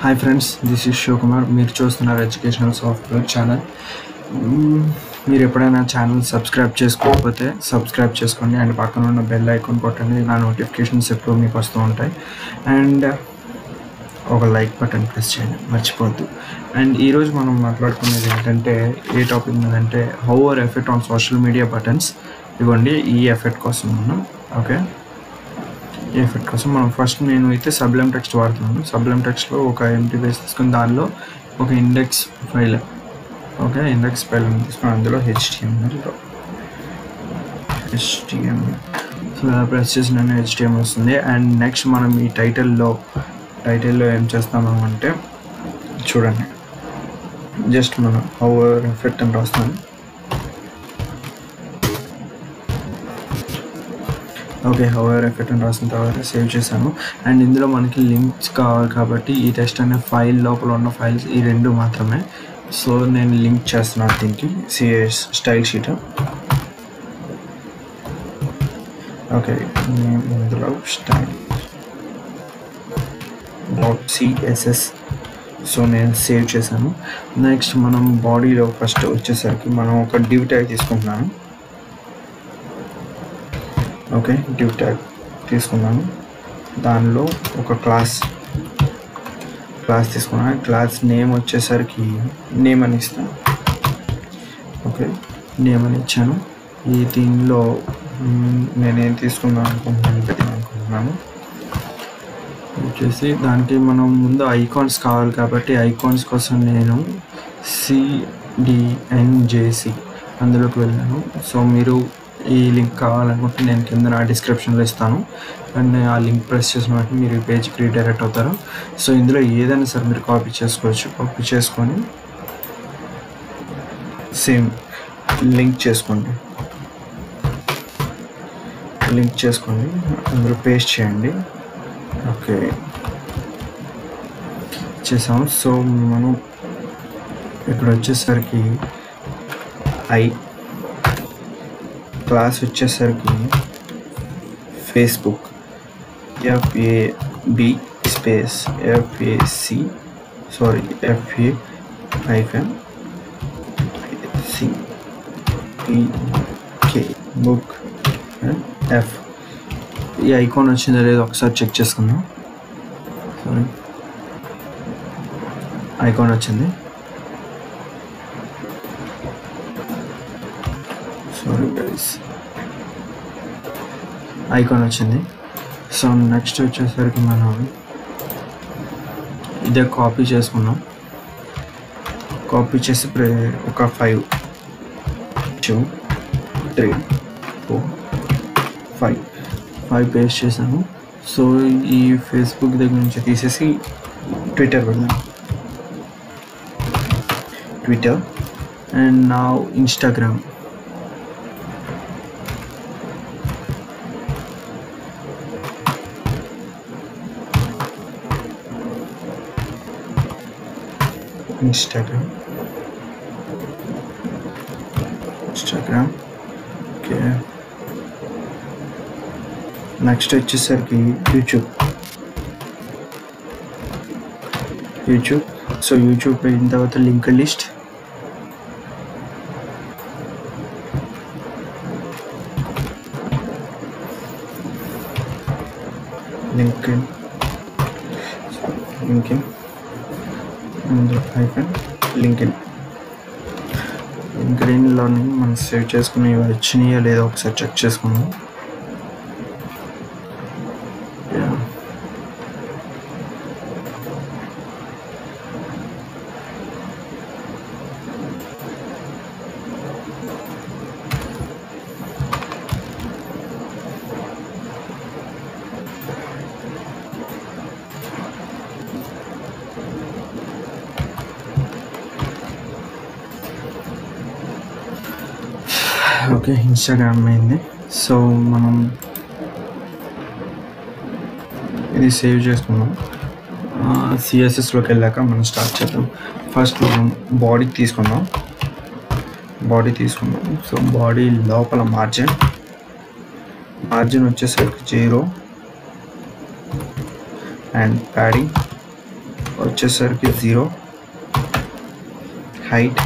Hi friends this is Shivakumar మీరు చూస్తున్నారు educational software channel hmm, మీరు ఎప్పుడైనా ఛానల్ సబ్స్క్రైబ్ చేసుకోకపోతే సబ్స్క్రైబ్ చేసుకోండి అండ్ పక్కన ఉన్న బెల్ ఐకాన్ కొట్టండి నా నోటిఫికేషన్స్ ఎప్పుడు మీకు వస్తూ ఉంటాయి అండ్ ఒక లైక్ బటన్ ప్రెస్ చేయండి మర్చిపోవద్దు అండ్ ఈరోజు మనం మాట్లాడుకునేది ఏంటంటే ఏ టాపిక్ మీద అంటే hover effect on social media buttons ఇవ్వండి ఈ ఎఫెక్ట్ కోసం మనం ఓకే ఈ ఎఫెక్ట్ కోసం మనం ఫస్ట్ నేను అయితే సబ్లెమ్ టెక్స్ట్ వాడుతున్నాను సబ్లెమ్ టెక్స్ట్లో ఒక ఎంటీ బేస్ తీసుకుని దానిలో ఒక index file okay index file తీసుకుని అందులో హెచ్టిఎంఎల్లో హెచ్టిఎంఎల్ సో ప్రెస్ చేసిన హెచ్టిఎం వస్తుంది అండ్ నెక్స్ట్ మనం ఈ టైటిల్లో టైటిల్లో ఏం చేస్తాము అంటే చూడండి జస్ట్ మనం హౌ ఎఫెక్ట్ అని రాస్తాను ఓకే హౌఎవర్ ఎఫెక్ట్ అని రాసిన తర్వాత సేవ్ చేశాను అండ్ ఇందులో మనకి లింక్స్ కావాలి కాబట్టి ఈ టెస్ట్ అనే ఫైల్ లోపల ఉన్న ఫైల్స్ ఈ రెండు మాత్రమే సో నేను లింక్ చేస్తున్నాను దీనికి సిఎస్ స్టైల్ షీట్ ఓకే నేను ఇందులో స్టైల్ డాట్ సిఎస్ఎస్ సో నేను సేవ్ చేశాను నెక్స్ట్ మనం బాడీలో ఫస్ట్ వచ్చేసరికి మనం ఒక డివ్ ట్యాగ్ తీసుకుంటున్నాను ఓకే డివ్ ట్యాగ్ తీసుకున్నాను దానిలో ఒక క్లాస్ క్లాస్ తీసుకున్నాను క్లాస్ నేమ్ వచ్చేసరికి నేమ్ అని ఇస్తాను ఓకే నేమ్ అని ఇచ్చాను ఈ దీనిలో మ్, నేనేం తీసుకుందాం అనుకుంటున్నాను పెట్టిన అనుకుంటున్నాను వచ్చేసి దానికి మనం ముందు ఐకాన్స్ కావాలి కాబట్టి ఐకాన్స్ కోసం నేను సిడిఎన్జేసి అందులోకి వెళ్ళాను సో మీరు ఈ లింక్ కావాలనుకుంటే నేను కింద నా డిస్క్రిప్షన్లో ఇస్తాను అండ్ ఆ లింక్ ప్రెస్ చేసిన వెంటనే మీరు ఈ పేజ్కి రీడైరెక్ట్ అవుతారు సో ఇందులో ఏదైనా సరే మీరు కాపీ చేసుకోవచ్చు కాపీ చేసుకొని సేమ్ లింక్ చేసుకోండి లింక్ చేసుకోండి అందులో పేస్ట్ చేయండి ఓకే చేసాం సో మనం ఇక్కడ వచ్చేసరికి ఐ క్లాస్ వచ్చేసరికి Facebook FAB space FAC sorry FA hyphen C K book F E icon వచ్చిందో లేదో ఒకసారి చెక్ చేసుకుందాం సారీ ఐకాన్ వచ్చింది సారీ గైస్ ఐకాన్ వచ్చింది సో నెక్స్ట్ వచ్చేసరికి మనం ఇదే కాపీ చేసుకున్నాం కాపీ చేసి ప్రే- ఒక five two three four five five paste చేశాను సో ఈ ఫేస్బుక్ దగ్గర నుంచి తీసేసి ట్విట్టర్ వెళ్ళాను ట్విట్టర్ అండ్ నా Instagram Instagram Instagram okay next వచ్చేసరికి యూట్యూబ్ యూట్యూబ్ సో యూట్యూబ్ అయిన తర్వాత లింక్ లిస్ట్ లింక్ లింకిన్ అందులో హైఫెన్ లింకిన్ లింక్డ్ఇన్లోని మనం సేవ్ చేసుకుని ఇవి వచ్చినాయో లేదో ఒకసారి చెక్ చేసుకుందాం Yeah. ఓకే ఇన్స్టాగ్రామ్ అయింది సో మనం ఇది సేవ్ చేసుకుందాం సిఎస్ఎస్లోకి వెళ్ళాక మనం స్టార్ట్ చేద్దాం ఫస్ట్ మనం బాడీ తీసుకుందాం బాడీ తీసుకుందాం సో బాడీ లోపల మార్జిన్ మార్జిన్ వచ్చేసరికి జీరో అండ్ ప్యాడింగ్ వచ్చేసరికి జీరో హైట్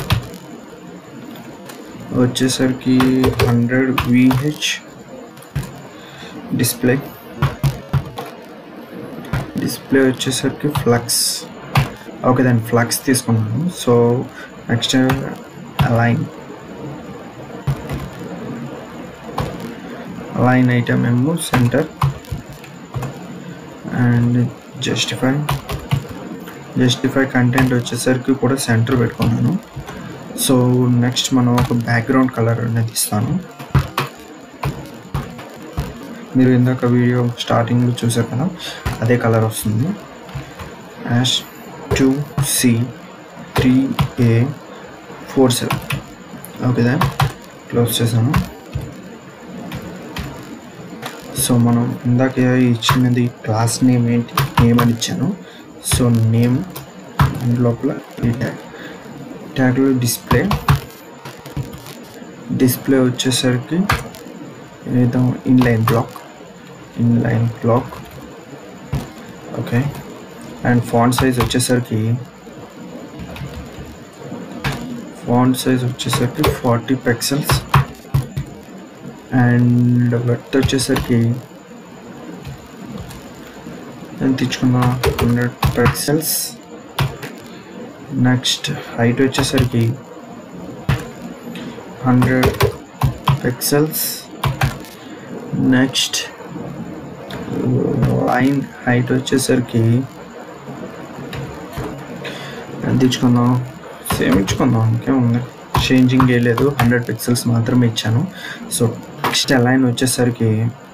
వచ్చేసరికి హండ్రెడ్ విహెచ్ డిస్ప్లే డిస్ప్లే వచ్చేసరికి ఫ్లక్స్ ఓకే దాన్ని ఫ్లక్స్ తీసుకున్నాను so next align align item ఏమో center and justify justify content వచ్చేసరికి కూడా సెంటర్ పెట్టుకున్నాను సో నెక్స్ట్ మనం ఒక బ్యాక్గ్రౌండ్ కలర్ అనేది ఇస్తాను మీరు ఇందాక వీడియో స్టార్టింగ్లో చూసారు కదా అదే కలర్ వస్తుంది hash two C three A four seven okay దాన్ క్లోజ్ చేసాను సో మనం ఇందాక ఇచ్చినది క్లాస్ నేమ్ ఏంటి నేమ్ అని ఇచ్చాను సో నేమ్ లోపల ఈ ట్యాగ్ ట్యాగ్లో డిస్ప్లే డిస్ప్లే వచ్చేసరికి ఏదో inline block inline block okay and font size వచ్చేసరికి ఫాంట్ సైజ్ వచ్చేసరికి ఫార్టీ పిక్సెల్స్ అండ్ వెట్ వచ్చేసరికి ఎంత ఇచ్చుకున్నా హండ్రెడ్ పిక్సెల్స్ నెక్స్ట్ హైట్ వచ్చేసరికి hundred pixels next line height వచ్చేసరికి ఎంత ఇచ్చుకుందాం సేమ్ ఇచ్చుకుందాం ఇంకేముంది చేంజింగ్ ఏ లేదు హండ్రెడ్ పిక్సెల్స్ మాత్రమే ఇచ్చాను సో నెక్స్ట్ లైన్ వచ్చేసరికి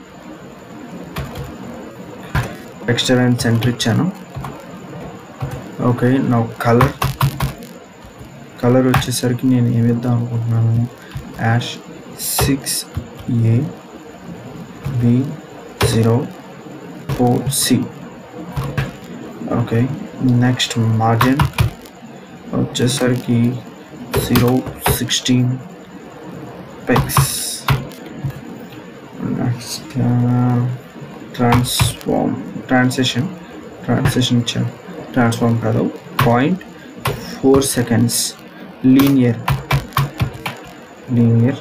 టెక్స్చర్ అండ్ సెంటర్ ఇచ్చాను ఓకే నా కలర్ కలర్ వచ్చేసరికి నేను ఏమి ఇద్దాం అనుకుంటున్నాను hash six A B zero four C okay next margin వచ్చేసరికి zero sixteen px next transform transition transition ఇచ్చాను ట్రాన్స్ఫార్మ్ కాదు point four seconds linear linear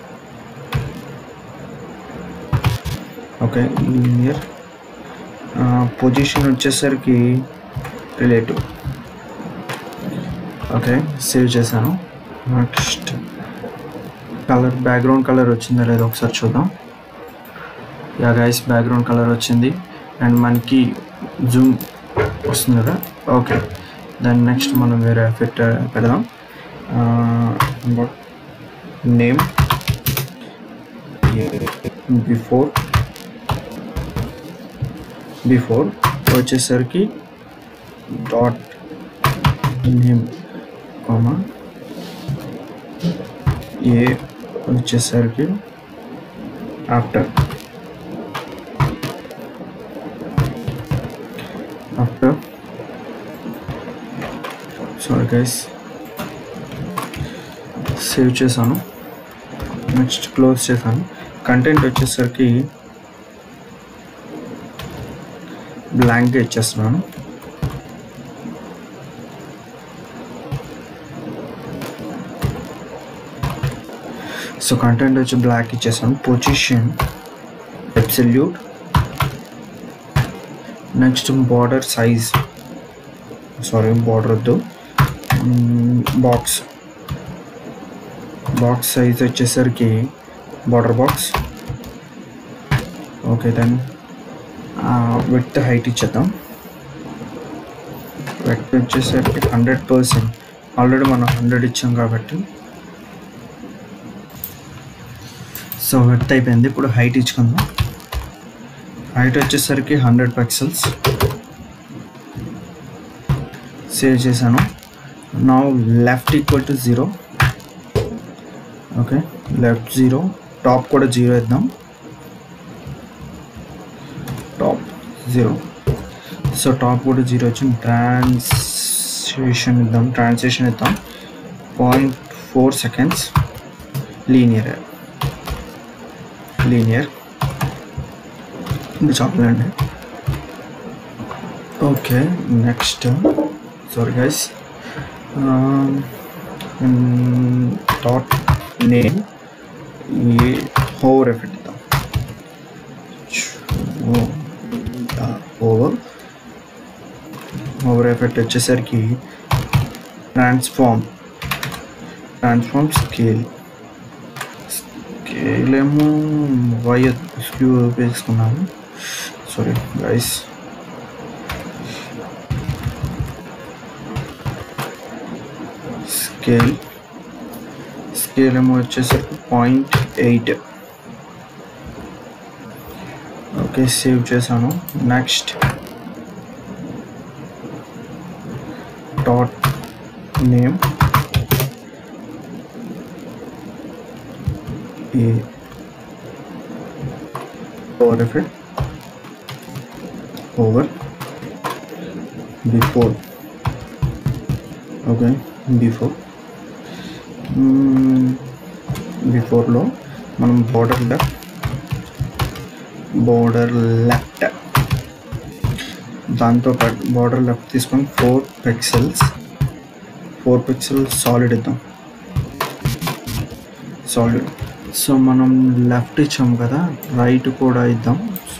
okay linear position వచ్చేసరికి రిలేటివ్ ఓకే సేవ్ చేశాను నెక్స్ట్ కలర్ బ్యాక్గ్రౌండ్ కలర్ వచ్చిందో లేదో ఒకసారి చూద్దాం yeah guys background colour వచ్చింది అండ్ మనకి జూమ్ వస్తుంది కదా ఓకే దాని నెక్స్ట్ మనం వేరే ఎఫెక్ట్ పెడదాం నేమ్ బిఫోర్ బిఫోర్ వచ్చేసరికి డాట్ నేమ్ కామా ఏ వచ్చేసరికి after after sorry guys save చేశాను నెక్స్ట్ క్లోజ్ చేశాను కంటెంట్ వచ్చేసరికి బ్లాంక్గా ఇచ్చేస్తున్నాను సో కంటెంట్ వచ్చి బ్లాక్ ఇచ్చేసాను position absolute next border size sorry border వద్దు బాక్స్ బాక్స్ సైజ్ వచ్చేసరికి border box okay then width height ఇచ్చేద్దాం వెట్ వచ్చేసరికి హండ్రెడ్ పర్సెంట్ ఆల్రెడీ మనం హండ్రెడ్ ఇచ్చాం కాబట్టి సో వెట్ అయిపోయింది ఇప్పుడు హైట్ ఇచ్చుకుందాం హైట్ వచ్చేసరికి హండ్రెడ్ పిక్సెల్స్ సేవ్ చేశాను నా left equal to zero okay left zero top కూడా జీరో ఇద్దాం టాప్ జీరో సో టాప్ కూడా జీరో వచ్చింది ట్రాన్సేషన్ ఇద్దాం ట్రాన్సేషన్ ఇద్దాం point four seconds linear linear ఇది చాలండి okay next sorry guys dot name ఈ హోవర్ ఎఫెక్ట్ ఇద్దాం ఓవర్ ఓవర్ ఎఫెక్ట్ వచ్చేసరికి ట్రాన్స్ఫార్మ్ ట్రాన్స్ఫార్మ్ స్కేల్ స్కేల్ ఏమో వై స్క్యూ వేసుకున్నాను సారీ గైస్ స్కేల్ స్కేల్ ఏమో వచ్చేసరికి పాయింట్ ఎయిట్ ఓకే సేవ్ చేశాను next dot name A over effect over before okay before బిఫోర్లో మనం బోర్డర్ లెఫ్ట్ బోర్డర్ లెఫ్ట్ దాంతో పాటు బోర్డర్ లెఫ్ట్ తీసుకొని four pixels four pixels solid ఇద్దాం సాలిడ్ సో మనం లెఫ్ట్ ఇచ్చాం కదా రైట్ కూడా ఇద్దాం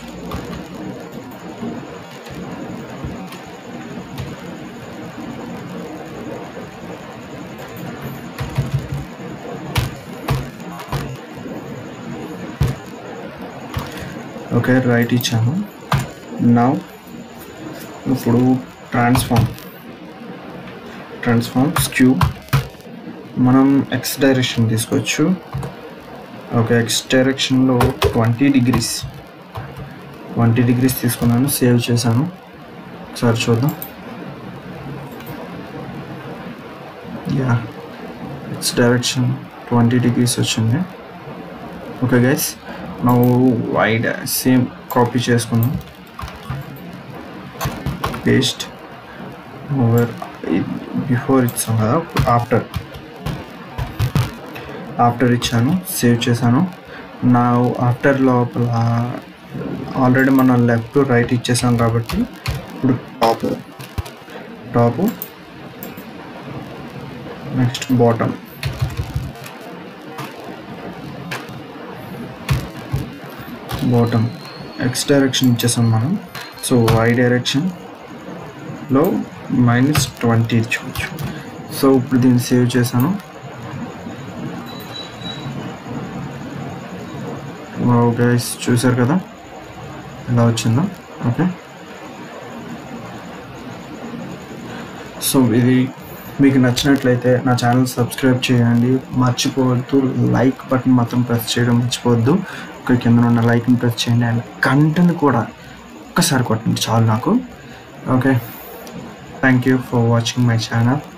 ఓకే రైట్ ఇచ్చాను నా ఇప్పుడు ట్రాన్స్ఫార్మ్ ట్రాన్స్ఫార్మ్ స్క్యూ మనం ఎక్స్ డైరెక్షన్ తీసుకోవచ్చు ఓకే ఎక్స్ డైరెక్షన్లో ట్వంటీ డిగ్రీస్ ట్వంటీ డిగ్రీస్ తీసుకున్నాను సేవ్ చేశాను ఒకసారి చూద్దాం yeah X direction twenty degrees వచ్చింది ఓకే గైస్ ನಾವು వైడ్ సేమ్ కాపీ చేసుకున్నాం పేస్ట్ ఓవర్ బిఫోర్ ఇచ్చాం కదా ఆఫ్టర్ ఆఫ్టర్ ఇచ్చాను సేవ్ చేశాను నా ఆఫ్టర్ లోపల ఆల్రెడీ మనం లెఫ్ట్ రైట్ ఇచ్చేసాం కాబట్టి ఇప్పుడు top top next bottom bottom X direction ఇచ్చేసాం మనం సో వై డైరెక్షన్లో మైనస్ ట్వంటీ ఇచ్చుకోవచ్చు సో ఇప్పుడు దీన్ని సేవ్ చేశాను గైస్ చూసారు కదా ఎలా వచ్చిందో ఓకే సో ఇది మీకు నచ్చినట్లయితే నా ఛానల్ సబ్స్క్రైబ్ చేయండి మర్చిపోవద్దు లైక్ బటన్ మాత్రం ప్రెస్ చేయడం మర్చిపోవద్దు ఒక కింద ఉన్న లైక్ని ప్రెస్ చేయండి అండ్ కంటెంట్ కూడా ఒక్కసారి కొట్టండి చాలు నాకు okay thank you for watching my channel